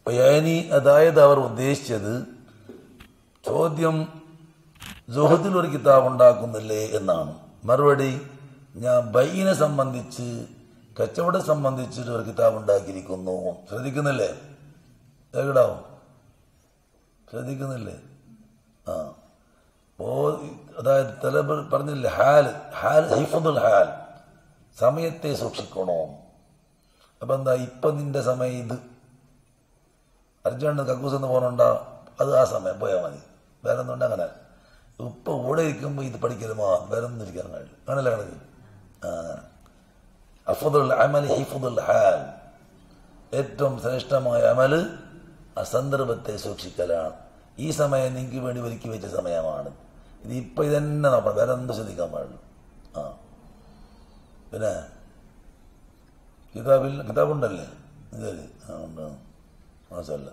അപ്പൊ യാനി അതായത് അവർ ഉദ്ദേശിച്ചത് ചോദ്യം ജുഹദിൽ ഒരു കിതാബ് ഉണ്ടാക്കുന്നില്ലേ എന്നാണ് മറുപടി ഞാൻ ബൈനെ സംബന്ധിച്ച് കച്ചവടം സംബന്ധിച്ചിട്ട് ഒരു കിതാബ് ഉണ്ടാക്കിയിരിക്കുന്നു ശ്രദ്ധിക്കുന്നില്ലേ എവിടാവും ശ്രദ്ധിക്കുന്നില്ലേ ആ ഓ അതായത് തലബ് പറഞ്ഞില്ലേ ഹാൽ ഹാൽ ഹിഫുദുൽ ഹാൽ സമയത്തെ സൂക്ഷിക്കണോ അപ്പൊ എന്താ ഇപ്പൊ നിന്റെ സമയം ഇത് അർജുനൻ കക്കൂസ് എന്ന് പോകണുണ്ട അത് ആ സമയം പോയാൽ മതി വേറെ ഒന്നും അങ്ങനെ ഇപ്പൊ കൂടെ ഇരിക്കുമ്പോൾ ഇത് പഠിക്കലുമോ വേറെ ഒന്നും ഇരിക്കാൻ കഴിയും ആണല്ലേ കണക്ക് ആ അഫദുൽ അമൽ ഹിഫുദുൽ ഹാൽ ഏറ്റവും ശ്രേഷ്ഠമായ അമല് ആ സന്ദർഭത്തെ സൂക്ഷിക്കലാണ് ഈ സമയം നിങ്ങൾക്ക് വേണ്ടി ഒരുക്കി വെച്ച സമയമാണ് ഇത് ഇപ്പൊ ഇതന്നെ നോക്കണം വേറെ എന്ത് ശ്രദ്ധിക്കാൻ പാടുള്ളൂ ആ പിന്നെ കിതാബിൽ കിതാബുണ്ടല്ലേ ഇതല്ലേ ആ ഉണ്ട് മാസമല്ല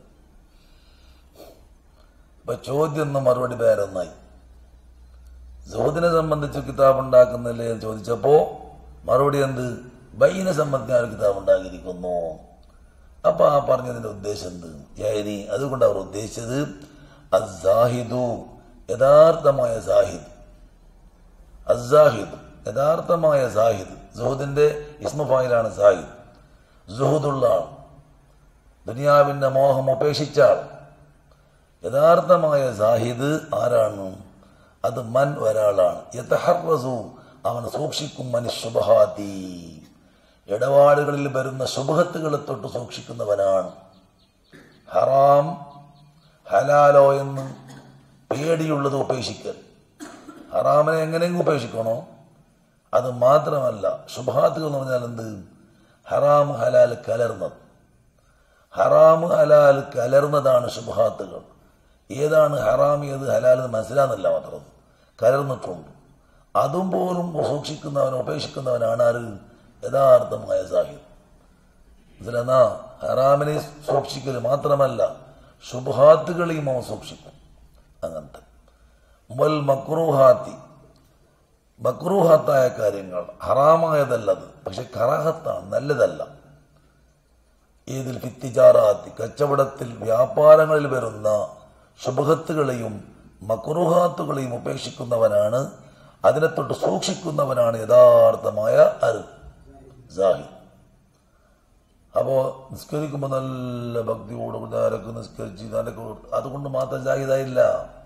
ഇപ്പൊ ചോദ്യം ഒന്ന് മറുപടി വേറൊന്നായി ജോദിനെ സംബന്ധിച്ച് കിതാബ് ഉണ്ടാക്കുന്നില്ലേ എന്ന് ചോദിച്ചപ്പോ മറുപടി എന്ത് ബൈനെ സംബന്ധിച്ച് ആ ഒരു കിതാബ് ഉണ്ടാക്കിയിരിക്കുന്നു അപ്പൊ ആ പറഞ്ഞതിന്റെ ഉദ്ദേശം എന്ത് യാനി അതുകൊണ്ട് അവർ ഉദ്ദേശിച്ചത് അസാഹിദു യഥാർത്ഥമായ സാഹിദ് അസാഹിദ് യഥാർത്ഥമായ സാഹിദ് സുഹുദിന്റെ ഇസ്മഫായിലാണ് സാഹിദ് സുഹുദുള്ള ആൾ ദുനിയാവിന്റെ മോഹം ഉപേക്ഷിച്ച ആൾ യഥാർത്ഥമായ സാഹിദ് ആരാണ് അത് മൻ ഒരാളാണ് യഥഹറസു അവൻ സൂക്ഷിക്കും മനുഷ്യബഹാദി ഇടപാടുകളിൽ വരുന്ന ശുഭഹത്തുകളെ തൊട്ട് സൂക്ഷിക്കുന്നവനാണ് ഹറാം ഹലാലോ എന്ന് പേടിയുള്ളത് ഉപേക്ഷിക്കൽ ഹറാമിനെ എങ്ങനെയെങ്കിലും ഉപേക്ഷിക്കണോ അത് മാത്രമല്ല ശുഭാത്തുകൾ എന്ന് പറഞ്ഞാൽ എന്ത് ഹറാം ഹലാൽ കലർന്നത് ഹറാം ഹലാൽ കലർന്നതാണ് ശുഭാത്തുകൾ ഏതാണ് ഹറാം ഏത് ഹലാൽ എന്ന് മനസ്സിലാകുന്നില്ല മാത്രം കലർന്നിട്ടുണ്ട് അതും പോലും സൂക്ഷിക്കുന്നവൻ ഉപേക്ഷിക്കുന്നവനാണ് ആര് യഥാർത്ഥമായ സാഹിബ് മനസ്സിലാ ഹറാമിനെ സൂക്ഷിക്കൽ മാത്രമല്ല ശുഭാത്തുകളെയും അവൻ സൂക്ഷിക്കും അങ്ങനത്തെ വൽ മക്രൂഹാത്തി മക്രൂഹാത്തായ കാര്യങ്ങൾ ഹറാമായതല്ലത് പക്ഷെ കറാഹത്താണ് നല്ലതല്ല ഏതിൽ ഫിത്തിജാറാത്തി കച്ചവടത്തിൽ വ്യാപാരങ്ങളിൽ വരുന്ന ശുഭഹത്തുകളെയും മക്രൂഹാത്തുകളെയും ഉപേക്ഷിക്കുന്നവനാണ് അതിനെ തൊട്ട് സൂക്ഷിക്കുന്നവനാണ് യഥാർത്ഥമായ അരു സാഹിദ് അപ്പോ നിസ്കരിക്കുമ്പോൾ നല്ല ഭക്തിയോടുകൂടി ആരൊക്കെ നിസ്കരിച്ച് അതിനൊക്കെ അതുകൊണ്ട് മാത്രം ജാഹിദായില്ല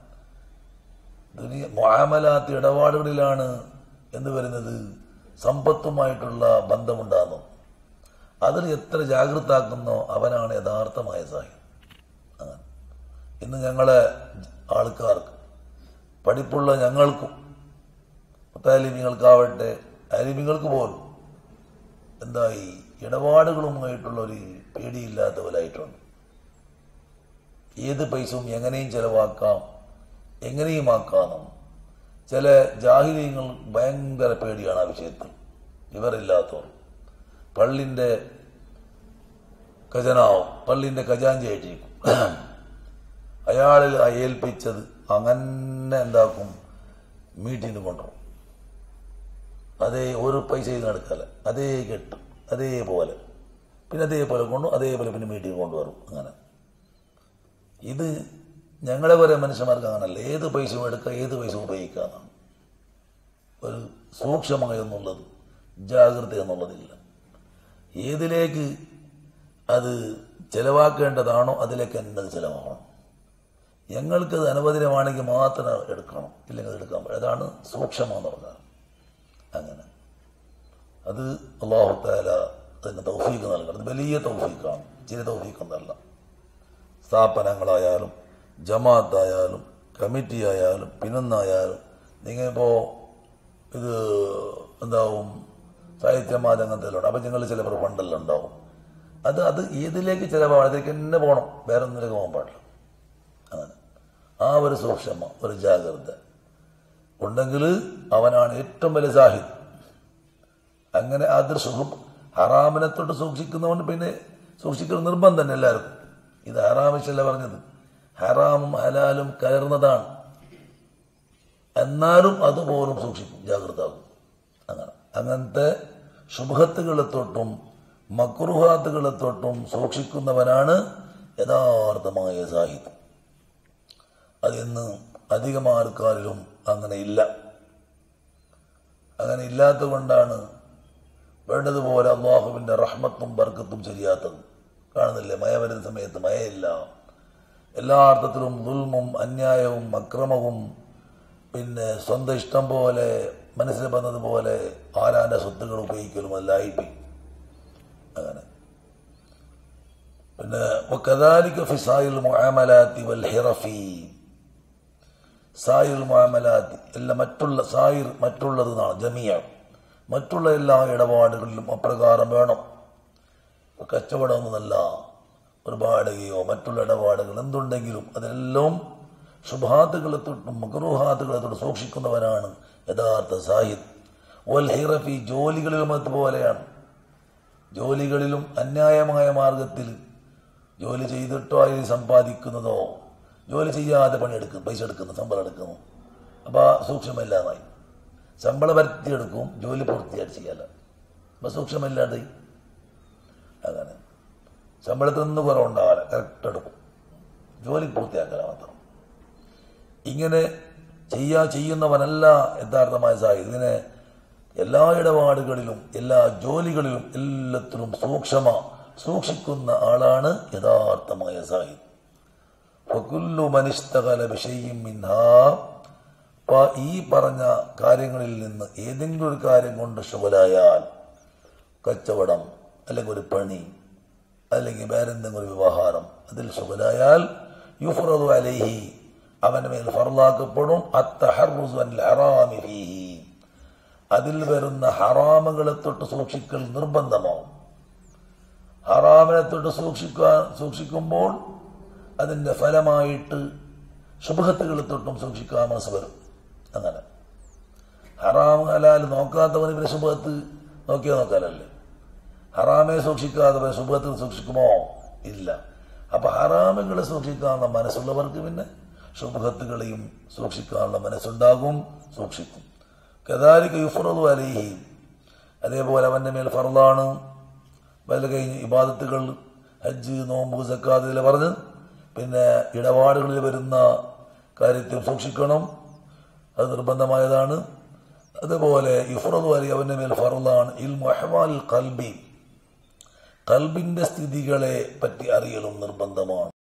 ദുനിയ മുആമലാത്ത് ഇടപാടുകളിലാണ് എന്ന് വരുന്നത് സമ്പത്തുമായിട്ടുള്ള ബന്ധമുണ്ടാകുന്നു അതിൽ എത്ര ജാഗ്രതാക്കുന്നോ അവനാണ് യഥാർത്ഥമായ സാഹിബ് അങ്ങനെ ഇന്ന് ഞങ്ങളെ ആൾക്കാർക്ക് പഠിപ്പുള്ള ഞങ്ങൾക്കും മുത്താലിമികൾക്കാവട്ടെ അലിമികൾക്ക് പോലും എന്തായി ഇടപാടുകളുമായിട്ടുള്ള ഒരു പേടിയില്ലാത്തവരായിട്ടുണ്ട് ഏത് പൈസയും എങ്ങനെയും ചെലവാക്കാം എങ്ങനെയും ആക്കാമെന്നും ചില ജാഹിര്യങ്ങൾ ഭയങ്കര പേടിയാണ് ആ വിഷയത്തിൽ ഇവരില്ലാത്തവർ പള്ളിന്റെ ഖജനാവും പള്ളിന്റെ ഖജാഞ്ചി ആയിട്ടിരിക്കും അയാളിൽ ഏൽപ്പിച്ചത് അങ്ങനെ എന്താക്കും മീറ്റിംഗ് കൊണ്ടുവരും അതേ ഒരു പൈസ നടക്കല അതേ കെട്ടും അതേപോലെ പിന്നെ അതേപോലെ കൊണ്ടു അതേപോലെ പിന്നെ മീറ്റിംഗ് കൊണ്ടുവരും അങ്ങനെ ഇത് ഞങ്ങളെ പോലെ മനുഷ്യന്മാർക്ക് അങ്ങനല്ല ഏത് പൈസയും എടുക്കുക ഏത് പൈസ ഉപയോഗിക്കാന്നാണ് ഒരു സൂക്ഷ്മമായെന്നുള്ളത് ജാഗ്രത എന്നുള്ളതില്ല ഏതിലേക്ക് അത് ചെലവാക്കേണ്ടതാണോ അതിലേക്ക് തന്നെ അത് ചെലവാകണം ഞങ്ങൾക്കത് അനുവദനമാണെങ്കിൽ മാത്രം എടുക്കണം ഇല്ലെങ്കിൽ അത് എടുക്കാൻ പറ്റും അതാണ് സൂക്ഷ്മം എന്ന് പറഞ്ഞാൽ അങ്ങനെ അത് അള്ളാഹു താല അതിന് തൗഫീക്ക് നൽകണം അത് വലിയ തൗഫീക്കാണ് ചെറിയ തൗഫീക്കൊന്നല്ല സ്ഥാപനങ്ങളായാലും ജമാഅത്തായാലും കമ്മിറ്റി ആയാലും പിന്നൊന്നായാലും നിങ്ങൾ ഇപ്പോൾ ഇത് എന്താവും സാഹിത്യമാല അങ്ങനത്തെ അപ്പം നിങ്ങൾ ചിലപ്പോൾ ഫണ്ടെല്ലാം ഉണ്ടാവും അത് അത് ഏതിലേക്ക് ചിലവാണ് അതിലേക്ക് തന്നെ പോകണം വേറെ ഒന്നിലേക്ക് പോകാൻ പാടില്ല അങ്ങനെ ആ ഒരു സൂക്ഷ്മ ഒരു ജാഗ്രത ഉണ്ടെങ്കിൽ അവനാണ് ഏറ്റവും വലിയ സാഹിദ് അങ്ങനെ അതിർ സുഖം ഹറാമിനെ തൊട്ട് സൂക്ഷിക്കുന്നവന് പിന്നെ സൂക്ഷിക്കുന്ന നിർബന്ധം തന്നെ എല്ലാവർക്കും ഇത് ഹറാമിച്ചല്ല പറഞ്ഞത് ഹറാമും ഹലാലും കലർന്നതാണ് എന്നാലും അതുപോലും സൂക്ഷിക്കും ജാഗ്രത ആകും അങ്ങനെ അങ്ങനത്തെ ശുഭത്തുകളെ തൊട്ടും മക്രുഹാത്തുകളെ തൊട്ടും സൂക്ഷിക്കുന്നവനാണ് യഥാർത്ഥമായ സാഹിദ് അതിന്ന് അധികം ആൾക്കാരിലും അങ്ങനെ ഇല്ല അങ്ങനെ ഇല്ലാത്തത് കൊണ്ടാണ് വേണ്ടതുപോലെ അള്ളാഹുവിൻ്റെ റഹ്മത്തും ബർക്കത്തും ശരിയാത്തത് കാണുന്നില്ലേ മഴ വരുന്ന സമയത്ത് മഴയില്ല എല്ലാ അർത്ഥത്തിലും ദുൽമും അന്യായവും അക്രമവും പിന്നെ സ്വന്തം ഇഷ്ടം പോലെ മനസ്സിൽ വന്നതുപോലെ ആരാൻ്റെ സ്വത്തുകൾ ഉപയോഗിക്കലും അല്ലായിട്ട് അങ്ങനെ പിന്നെ വക്കദാലിക ഫി സായിൽ മുഅമലാത്തി വൽ ഹിറഫി സായിൽ മുഅമലാത്തി എല്ലാം മറ്റുള്ള സായിർ മറ്റുള്ളത് എന്നാണ് ജമിയ മറ്റുള്ള എല്ലാ ഇടപാടുകളിലും അപ്രകാരം വേണം ഇപ്പൊ കച്ചവടമൊന്നുമല്ല ഒരു വാടകയോ മറ്റുള്ള ഇടപാടുകൾ എന്തുണ്ടെങ്കിലും അതെല്ലാം ശുഭാത്തുകളെ തൊട്ടും മകറൂഹാത്തുകളെ തൊട്ട് സൂക്ഷിക്കുന്നവനാണ് യഥാർത്ഥ സാഹിദ് വൽ ഹിറഫി ജോലികളിലും അതുപോലെയാണ് ജോലികളിലും അന്യായമായ മാർഗത്തിൽ ജോലി ചെയ്തിട്ടോ അതിൽ സമ്പാദിക്കുന്നതോ ജോലി ചെയ്യാതെ പണിയെടുക്കും പൈസ എടുക്കുന്നു ശമ്പളം എടുക്കുന്നു അപ്പോൾ സൂക്ഷ്മമില്ലാതായി ശമ്പളം വരുത്തിയെടുക്കും ജോലി പൂർത്തിയായിട്ട് ചെയ്യാല്ല അപ്പോൾ സൂക്ഷ്മമില്ലാതെ അങ്ങനെ ശമ്പളത്തിൽ നിന്ന് കുറവുണ്ടാകാല കറക്റ്റ് എടുക്കും ജോലി പൂർത്തിയാക്കല മാത്രം ഇങ്ങനെ ചെയ്യാ ചെയ്യുന്നവനല്ല യഥാർത്ഥമായ സാഹിത്യം ഇതിനെ എല്ലാ ഇടപാടുകളിലും എല്ലാ ജോലികളിലും എല്ലാത്തിലും സൂക്ഷ്മ സൂക്ഷിക്കുന്ന ആളാണ് യഥാർത്ഥമായ സാഹിദ് ഫകുല്ലു മനിഷ്തകല വിഷയും മിൻഹാ അപ്പൊ ഈ പറഞ്ഞ കാര്യങ്ങളിൽ നിന്ന് ഏതെങ്കിലും ഒരു കാര്യം കൊണ്ട് ശുഭലായാൽ കച്ചവടം അല്ലെങ്കിൽ ഒരു പണി അല്ലെങ്കിൽ വേറെന്തെങ്കിലും ഒരു വ്യവഹാരം അതിൽ ശുഭലായാൽ യുഫറദു അലൈഹി അവന്റെ മേൽ ഫർലാക്കപ്പെടും അത്തഹറുസു അനിൽ ഹറാമി ഫീഹി അതിൽ വരുന്ന ഹറാമുകളെ തൊട്ട് സൂക്ഷിക്കൽ നിർബന്ധമാവും ഹറാമിനെ തൊട്ട് സൂക്ഷിക്കാൻ സൂക്ഷിക്കുമ്പോൾ അതിൻ്റെ ഫലമായിട്ട് ശുഭത്തുകളെ തൊട്ടും സൂക്ഷിക്കാൻ മനസ്സ് വരും അങ്ങനെ ഹറാം ഹലാൽ നോക്കാത്തവന് പിന്നെ ശുഭത്ത് നോക്കിയാൽ നോക്കാനല്ലേ ഹറാമെ സൂക്ഷിക്കാത്തവൻ ശുഭത്തിൽ സൂക്ഷിക്കുമോ ഇല്ല അപ്പൊ ഹറാമുകളെ സൂക്ഷിക്കാനുള്ള മനസ്സുള്ളവർക്ക് പിന്നെ ശുഭത്തുകളെയും സൂക്ഷിക്കാനുള്ള മനസ്സുണ്ടാകും സൂക്ഷിക്കും കദാലിക്ക് യുഫറദു അലൈഹി അതേപോലെ അവന്റെ മേൽ ഫർദാണ് വല്ല കഴിഞ്ഞ് ഇബാദത്തുകൾ ഹജ്ജ് നോമ്പ് സക്കാത്ത് ഇതിൽ പറഞ്ഞ് പിന്നെ ഇടപാടുകളിൽ വരുന്ന കാര്യത്തിൽ സൂക്ഷിക്കണം അത് നിർബന്ധമായതാണ് അതുപോലെ ഇഫ്രദു അലി അവന്റെ മേൽ ഫർദാണ് ഇൽ മഹ്വാൽ കൽബി കൽബിന്റെ സ്ഥിതികളെ പറ്റി അറിയലും നിർബന്ധമാണ്